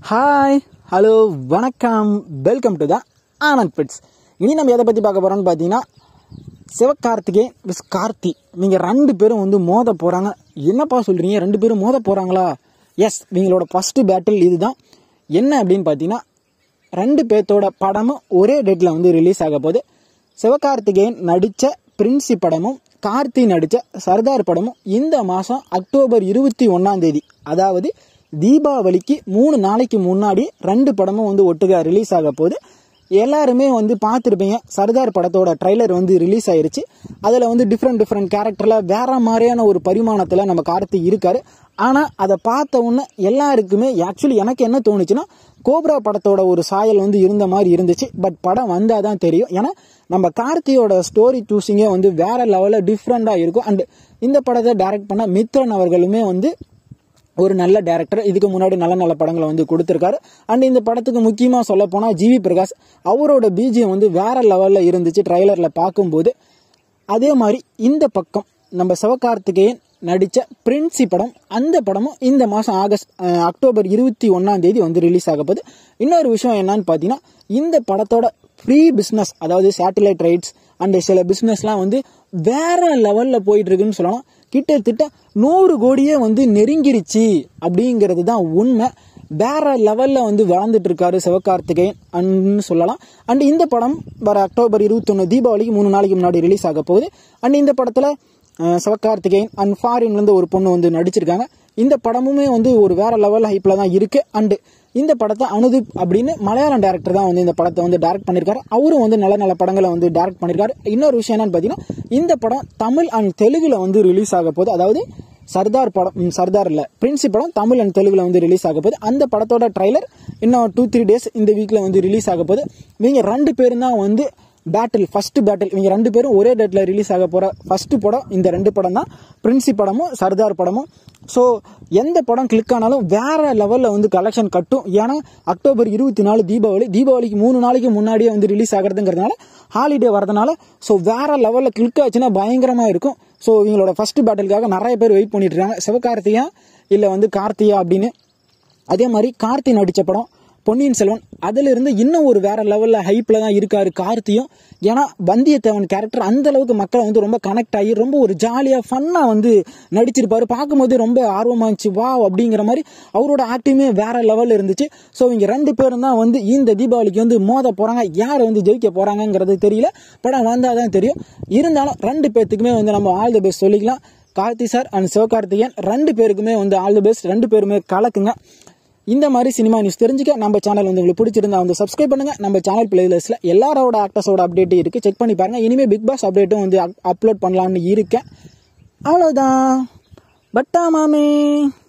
hi hello வணக்கம் welcome to the Anand bits இனி நம்ம எதை பற்றி பார்க்க போகிறோம்னு பார்த்தீங்கன்னா சிவகார்த்திகேயன் விஸ் கார்த்தி நீங்கள் ரெண்டு பேரும் வந்து மோத போகிறாங்க என்னப்பா சொல்கிறீங்க ரெண்டு பேரும் மோத போகிறாங்களா எஸ் இவங்களோட ஃபஸ்ட்டு பேட்டில் இதுதான் என்ன அப்படின்னு பார்த்தீங்கன்னா ரெண்டு பேர்த்தோட படமும் ஒரே டேட்டில் வந்து ரிலீஸ் ஆக போகுது சிவகார்த்திகேயன் நடித்த பிரின்சி படமும் கார்த்தி நடித்த சர்தார் படமும் இந்த மாதம் அக்டோபர் இருபத்தி ஒன்றாம் தேதி அதாவது தீபாவளிக்கு மூணு நாளைக்கு முன்னாடி ரெண்டு படமும் வந்து ஒட்டுக்கா ரிலீஸ் ஆக போகுது எல்லாருமே வந்து பார்த்துருப்பீங்க சர்தார் படத்தோட ட்ரைலர் வந்து ரிலீஸ் ஆயிருச்சு அதில் வந்து டிஃப்ரெண்ட் டிஃப்ரெண்ட் கேரக்டரில் வேற மாதிரியான ஒரு பரிமாணத்தில் நம்ம கார்த்தி இருக்காரு ஆனால் அதை பார்த்த உடனே எல்லாருக்குமே ஆக்சுவலி எனக்கு என்ன தோணுச்சுன்னா கோப்ரா படத்தோட ஒரு சாயல் வந்து இருந்த மாதிரி இருந்துச்சு பட் படம் வந்தால் தான் தெரியும் ஏன்னா நம்ம கார்த்தியோட ஸ்டோரி சூஸிங்கே வந்து வேற லெவலில் டிஃப்ரெண்ட்டாக இருக்கும் அண்ட் இந்த படத்தை டைரக்ட் பண்ண மித்ரன் அவர்களுமே வந்து ஒரு நல்ல டேரக்டர் இதுக்கு முன்னாடி நல்ல நல்ல படங்களை வந்து கொடுத்துருக்காரு அண்ட் இந்த படத்துக்கு முக்கியமாக சொல்ல போனால் ஜிவி பிரகாஷ் அவரோட பிஜிஎம் வந்து வேற லெவலில் இருந்துச்சு ட்ரைலரில் பார்க்கும்போது அதே மாதிரி இந்த பக்கம் நம்ம சிவகார்த்திகேயன் நடித்த பிரின்சி படம் அந்த படமும் இந்த மாதம் ஆகஸ்ட் அஹ், அக்டோபர் இருபத்தி ஒன்றாம் தேதி வந்து ரிலீஸ் ஆக போகுது இன்னொரு விஷயம் என்னன்னு பார்த்தீங்கன்னா இந்த படத்தோட ஃப்ரீ பிஸ்னஸ் அதாவது சேட்டலைட் ரைட்ஸ் அண்ட் சில பிஸ்னஸ்லாம் வந்து வேற லெவலில் போயிட்டு இருக்குன்னு சொல்லலாம் கிட்டத்தட்ட நூறு கோடியே வந்து நெருங்கிருச்சு அப்படிங்கிறது தான் உண்மை வேற லெவலில் வந்து வாழ்ந்துட்டு இருக்காரு சிவகார்த்திகேயன் அன்னு சொல்லலாம் அண்ட் இந்த படம் வர அக்டோபர் இருபத்தொன்று தீபாவளிக்கு மூணு நாளைக்கு முன்னாடி ரிலீஸ் ஆக போகுது அண்ட் இந்த படத்தில் அஹ், சிவகார்த்திகேயன் அண்ட் ஃபாரின்லேருந்து ஒரு பொண்ணு வந்து நடிச்சிருக்காங்க இந்த படமுமே வந்து ஒரு வேற லெவல் ஹைப்பில் தான் இருக்கு அண்டு இந்த படத்தை அனுதீப் அப்படின்னு மலையாளம் டேரக்டர் தான் வந்து இந்த படத்தை வந்து டைரக்ட் பண்ணியிருக்காரு அவரும் வந்து நல்ல நல்ல படங்களை வந்து டைரக்ட் பண்ணியிருக்காரு இன்னொரு விஷயம் என்னன்னு பார்த்தீங்கன்னா இந்த படம் தமிழ் அண்ட் தெலுங்குல வந்து ரிலீஸ் ஆக போகுது அதாவது சர்தார் படம் ம், சர்தார் இல்ல பிரின்சி படம் தமிழ் அண்ட் தெலுங்குல வந்து ரிலீஸ் ஆக போகுது அந்த படத்தோட ட்ரைலர் இன்னும் டூ த்ரீ டேஸ் இந்த வீக்ல வந்து ரிலீஸ் ஆக போகுது இவங்க ரெண்டு பேரும் தான் வந்து பேட்டில் ஃபர்ஸ்ட் பேட்டில் இவங்க ரெண்டு பேரும் ஒரே டேட்ல ரிலீஸ் ஆக போற ஃபர்ஸ்ட் படம் இந்த ரெண்டு படம் தான் பிரின்சி படமும் சர்தார் படமும் ஸோ எந்த படம் கிளிக் ஆனாலும் வேற லெவலில் வந்து கலெக்ஷன் கட்டும் ஏன்னா அக்டோபர் இருபத்தி நாலு தீபாவளி தீபாவளிக்கு மூணு நாளைக்கு முன்னாடியே வந்து ரிலீஸ் ஆகிறதுங்கிறதுனால ஹாலிடே வரதுனால ஸோ வேற லெவலில் கிளிக் ஆச்சுன்னா பயங்கரமாக இருக்கும் ஸோ இவங்களோட ஃபர்ஸ்ட் பேட்டிலுக்காக நிறைய பேர் வெயிட் பண்ணிட்டு இருக்காங்க சிவகார்த்தியா இல்லை வந்து கார்த்தியா அப்படின்னு அதே மாதிரி கார்த்தி நடித்த படம் பொன்னியின் செல்வன் அதுல இருந்து இன்னும் ஒரு வேற லெவல்ல ஹைப்ல தான் இருக்காரு கார்த்தியும் ஏன்னா வந்தியத்தேவன் கேரக்டர் அந்த அளவுக்கு மக்களை வந்து ரொம்ப கனெக்ட் ஆகி ரொம்ப ஒரு ஜாலியா ஃபன்னா வந்து நடிச்சிருப்பாரு பார்க்கும்போது ரொம்ப ஆர்வமா இருந்துச்சு வா அப்படிங்கிற மாதிரி அவரோட ஆக்டிங்குமே வேற லெவல்ல இருந்துச்சு ஸோ இவங்க ரெண்டு பேரும் தான் வந்து இந்த தீபாவளிக்கு வந்து மோத போறாங்க யார் வந்து ஜெயிக்க போறாங்கங்கிறது தெரியல படம் வந்தால் தான் தெரியும் இருந்தாலும் ரெண்டு பேர்த்துக்குமே வந்து நம்ம ஆல் தி பெஸ்ட் சொல்லிக்கலாம் கார்த்தி சார் அண்ட் சிவகார்த்திகேயன் ரெண்டு பேருக்குமே வந்து ஆல் தி பெஸ்ட் ரெண்டு பேருமே கலக்குங்க இந்த மாதிரி சினிமா நியூஸ் தெரிஞ்சுக்க நம்ம சேனல் வந்து உங்களுக்கு பிடிச்சிருந்தா வந்து சப்ஸ்கிரைப் பண்ணுங்க நம்ம சேனல் பிளேலிஸ்ட்ல எல்லாரோட ஆக்டர்ஸோட அப்டேட் இருக்கு செக் பண்ணி பாருங்க இனிமே பிக் பாஸ் அப்டேட்டும் வந்து அப்லோட் பண்ணலாம்னு இருக்கேன் அவ்வளவுதான் பட்டா மாமே